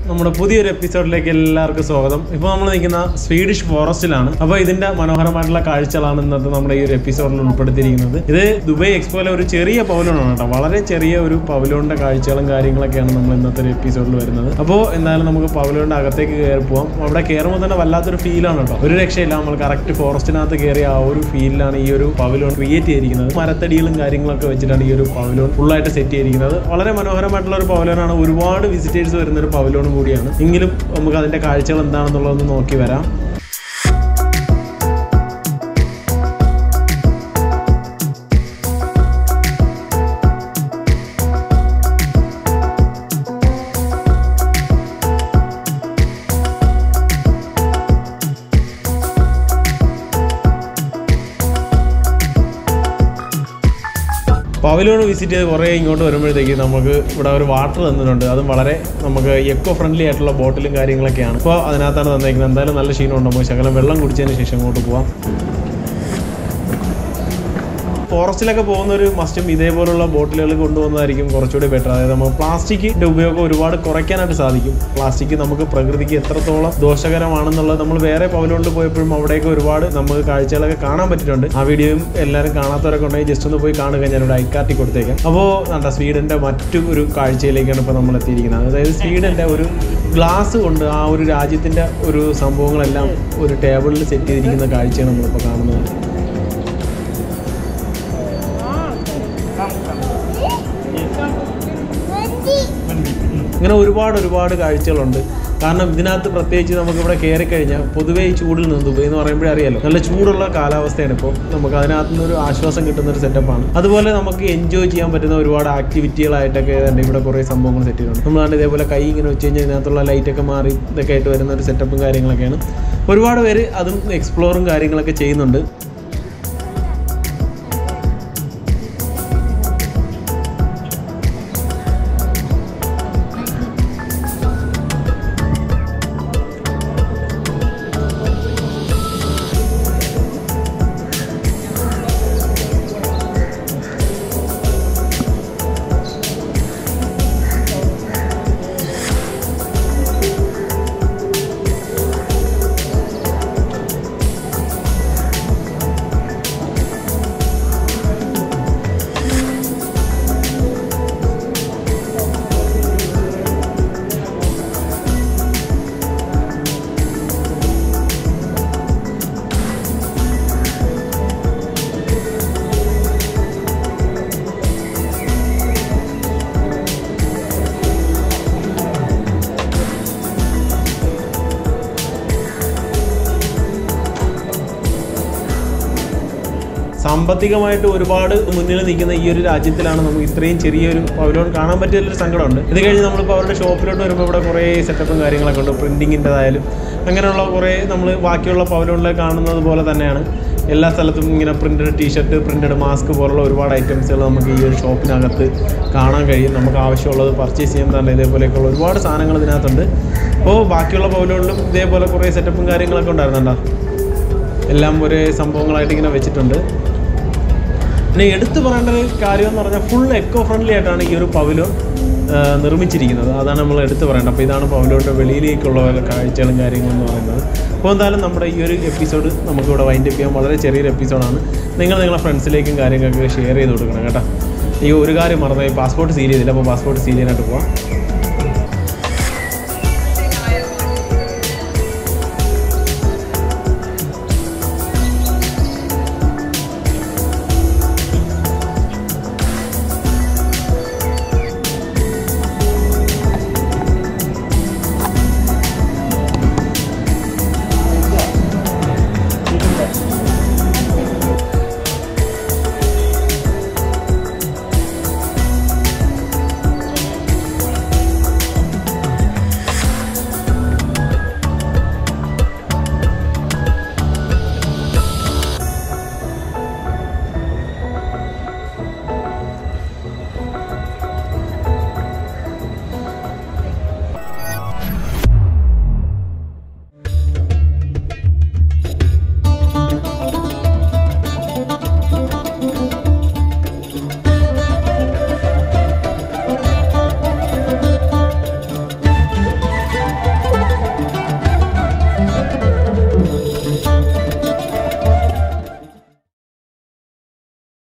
നമ്മുടെ പുതിയൊരു എപ്പിസോഡിലേക്ക് എല്ലാവർക്കും സ്വാഗതം ഇപ്പോൾ നമ്മൾ നിൽക്കുന്ന സ്വീഡിഷ് ഫോറസ്റ്റിലാണ് അപ്പോൾ ഇതിന്റെ മനോഹരമായിട്ടുള്ള കാഴ്ചകളാണ് ഇന്നത്തെ നമ്മുടെ ഈ ഒരു എപ്പിസോഡിൽ ഉൾപ്പെടുത്തിയിരിക്കുന്നത് ഇത് ദുബൈ എക്സ്പോയിലെ ഒരു ചെറിയ പവലോണാണ് കേട്ടോ വളരെ ചെറിയ ഒരു പവലോണിന്റെ കാഴ്ചകളും കാര്യങ്ങളൊക്കെയാണ് നമ്മൾ ഇന്നത്തെ ഒരു എപ്പിസോഡിൽ വരുന്നത് അപ്പോൾ എന്തായാലും നമുക്ക് പവലോണിന്റെ അകത്തേക്ക് കയറി പോവാം അവിടെ കയറുമ്പോൾ തന്നെ വല്ലാത്തൊരു ഫീലാണ് കേട്ടോ ഒരു രക്ഷയില്ല നമ്മൾ കറക്റ്റ് ഫോറസ്റ്റിനകത്ത് കയറിയ ആ ഒരു ഫീലിലാണ് ഈ ഒരു പവലോൺ ക്രിയേറ്റ് ചെയ്തിരിക്കുന്നത് മരത്തടികളും കാര്യങ്ങളൊക്കെ വെച്ചിട്ടാണ് ഈ ഒരു പവലോൺ ഫുള്ളായിട്ട് സെറ്റ് ചെയ്തിരിക്കുന്നത് വളരെ മനോഹരമായിട്ടുള്ള ഒരു പവലോനാണ് ഒരുപാട് വിസിറ്റേഴ്സ് വരുന്ന ഒരു പവലോൺ കൂടിയാണ് എങ്കിലും നമുക്ക് അതിന്റെ കാഴ്ചകൾ എന്താണെന്നുള്ളതൊന്ന് നോക്കി വരാം പവലോൺ വിസിറ്റ് ചെയ്ത് കുറേ ഇങ്ങോട്ട് വരുമ്പോഴത്തേക്ക് നമുക്ക് ഇവിടെ ഒരു വാട്ടർ തന്നിട്ടുണ്ട് അതും വളരെ നമുക്ക് എക്കോ ഫ്രണ്ട്ലി ആയിട്ടുള്ള ബോട്ടിലും കാര്യങ്ങളൊക്കെയാണ് അപ്പോൾ അതിനകത്താണ് തന്നേക്കുന്നത് എന്തായാലും നല്ല ക്ഷീണമുണ്ട് നമുക്ക് ശകലം വെള്ളം കുടിച്ചതിന് ശേഷം ഇങ്ങോട്ട് പോവാം ഫോറസ്റ്റിലൊക്കെ പോകുന്ന ഒരു മസ്റ്റും ഇതേപോലുള്ള ബോട്ടിലുകൾ കൊണ്ടുപോകുന്നതായിരിക്കും കുറച്ചുകൂടി ബെറ്റർ അതായത് നമുക്ക് പ്ലാസ്റ്റിക്കിന്റെ ഉപയോഗം ഒരുപാട് കുറയ്ക്കാനായിട്ട് സാധിക്കും പ്ലാസ്റ്റിക് നമുക്ക് പ്രകൃതിക്ക് എത്രത്തോളം ദോഷകരമാണെന്നുള്ളത് നമ്മൾ വേറെ പവലുകൊണ്ട് പോയപ്പോഴും അവിടെയൊക്കെ ഒരുപാട് നമുക്ക് കാഴ്ചകളൊക്കെ കാണാൻ പറ്റിയിട്ടുണ്ട് ആ വീഡിയോയും എല്ലാവരും കാണാത്തവരൊക്കെ ഉണ്ടെങ്കിൽ ജസ്റ്റ് ഒന്ന് പോയി കാണുക ഞാനിവിടെ ഐക്കാർട്ടി കൊടുത്തേക്കാം അപ്പോൾ കണ്ട സ്വീഡന്റെ മറ്റു ഒരു കാഴ്ചയിലേക്കാണ് ഇപ്പോൾ നമ്മൾ എത്തിയിരിക്കുന്നത് അതായത് സ്വീഡന്റെ ഒരു ഗ്ലാസ് കൊണ്ട് ആ ഒരു രാജ്യത്തിന്റെ ഒരു സംഭവങ്ങളെല്ലാം ഒരു ടേബിളിൽ സെറ്റ് ചെയ്തിരിക്കുന്ന കാഴ്ചയാണ് നമ്മളിപ്പോൾ കാണുന്നത് ഇങ്ങനെ ഒരുപാട് ഒരുപാട് കാഴ്ചകളുണ്ട് കാരണം ഇതിനകത്ത് പ്രത്യേകിച്ച് നമുക്ക് ഇവിടെ കയറി കഴിഞ്ഞാൽ പൊതുവേ ഈ ചൂടിൽ നിന്ന് ദുബൈ എന്ന് പറയുമ്പോഴേ അറിയാലോ നല്ല ചൂടുള്ള കാലാവസ്ഥയാണ് ഇപ്പോൾ നമുക്ക് അതിനകത്ത് നിന്ന് ഒരു ആശ്വാസം കിട്ടുന്ന ഒരു സെറ്റപ്പാണ് അതുപോലെ നമുക്ക് എൻജോയ് ചെയ്യാൻ പറ്റുന്ന ഒരുപാട് ആക്ടിവിറ്റികളായിട്ടൊക്കെ തന്നെ ഇവിടെ കുറേ സംഭവങ്ങൾ സെറ്റ് ചെയ്തിട്ടുണ്ട് നമ്മളാണ്ട് ഇതേപോലെ കൈ ഇങ്ങനെ വെച്ച് കഴിഞ്ഞാൽ ഇതിനകത്തുള്ള ലൈറ്റൊക്കെ മാറി ഇതൊക്കെ ആയിട്ട് വരുന്ന ഒരു സെറ്റപ്പും കാര്യങ്ങളൊക്കെയാണ് ഒരുപാട് പേര് അതും എക്സ്പ്ലോറും കാര്യങ്ങളൊക്കെ ചെയ്യുന്നുണ്ട് സാമ്പത്തികമായിട്ട് ഒരുപാട് മുന്നിൽ നിൽക്കുന്ന ഈ ഒരു രാജ്യത്തിലാണ് നമുക്ക് ഇത്രയും ചെറിയൊരു പവലോൺ കാണാൻ പറ്റിയൊരു സങ്കടമുണ്ട് ഇത് കഴിഞ്ഞ് നമ്മളിപ്പോൾ അവരുടെ ഷോപ്പിലോട്ട് വരുമ്പോൾ ഇവിടെ കുറേ സെറ്റപ്പും കാര്യങ്ങളൊക്കെ ഉണ്ട് പ്രിൻറ്റിങ്ങിൻ്റെതായാലും അങ്ങനെയുള്ള കുറേ നമ്മൾ ബാക്കിയുള്ള പവലോണിൽ കാണുന്നത് പോലെ തന്നെയാണ് എല്ലാ സ്ഥലത്തും ഇങ്ങനെ പ്രിൻറ്റഡ് ടീഷർട്ട് പ്രിൻറ്റഡ് മാസ്ക് പോലുള്ള ഒരുപാട് ഐറ്റംസുകൾ നമുക്ക് ഈ ഒരു ഷോപ്പിനകത്ത് കാണാൻ കഴിയും നമുക്ക് ആവശ്യമുള്ളത് പർച്ചേസ് ചെയ്യാൻ തന്നെ ഇതേപോലെയൊക്കെയുള്ള ഒരുപാട് സാധനങ്ങൾ ഇതിനകത്തുണ്ട് അപ്പോൾ ബാക്കിയുള്ള പവലുകളിലും ഇതേപോലെ കുറേ സെറ്റപ്പും കാര്യങ്ങളൊക്കെ ഉണ്ടായിരുന്നുണ്ടോ എല്ലാം ഒരേ സംഭവങ്ങളായിട്ട് ഇങ്ങനെ വെച്ചിട്ടുണ്ട് പിന്നെ എടുത്തു പറയേണ്ട ഒരു കാര്യം എന്ന് പറഞ്ഞാൽ ഫുൾ എക്കോ ഫ്രണ്ട്ലി ആയിട്ടാണ് ഈ ഒരു പവലോൺ നിർമ്മിച്ചിരിക്കുന്നത് അതാണ് നമ്മൾ എടുത്തു പറയേണ്ടത് അപ്പോൾ ഇതാണ് പവലോണിൻ്റെ വെളിയിലേക്കുള്ള ഓരോ കാഴ്ചകളും കാര്യങ്ങളും എന്ന് പറയുന്നത് അപ്പോൾ എന്തായാലും നമ്മുടെ ഈ ഒരു എപ്പിസോഡ് നമുക്കിവിടെ വൈൻഡ് അപ്പ് ചെയ്യാൻ വളരെ ചെറിയൊരു എപ്പിസോഡാണ് നിങ്ങൾ നിങ്ങളുടെ ഫ്രണ്ട്സിലേക്കും കാര്യങ്ങളൊക്കെ ഷെയർ ചെയ്ത് കൊടുക്കണം കേട്ടോ ഈ ഒരു കാര്യം മറന്നു പാസ്പോർട്ട് സീൽ ചെയ്തില്ല അപ്പോൾ പാസ്പോർട്ട് സീൽ ചെയ്യാനായിട്ട് പോവാം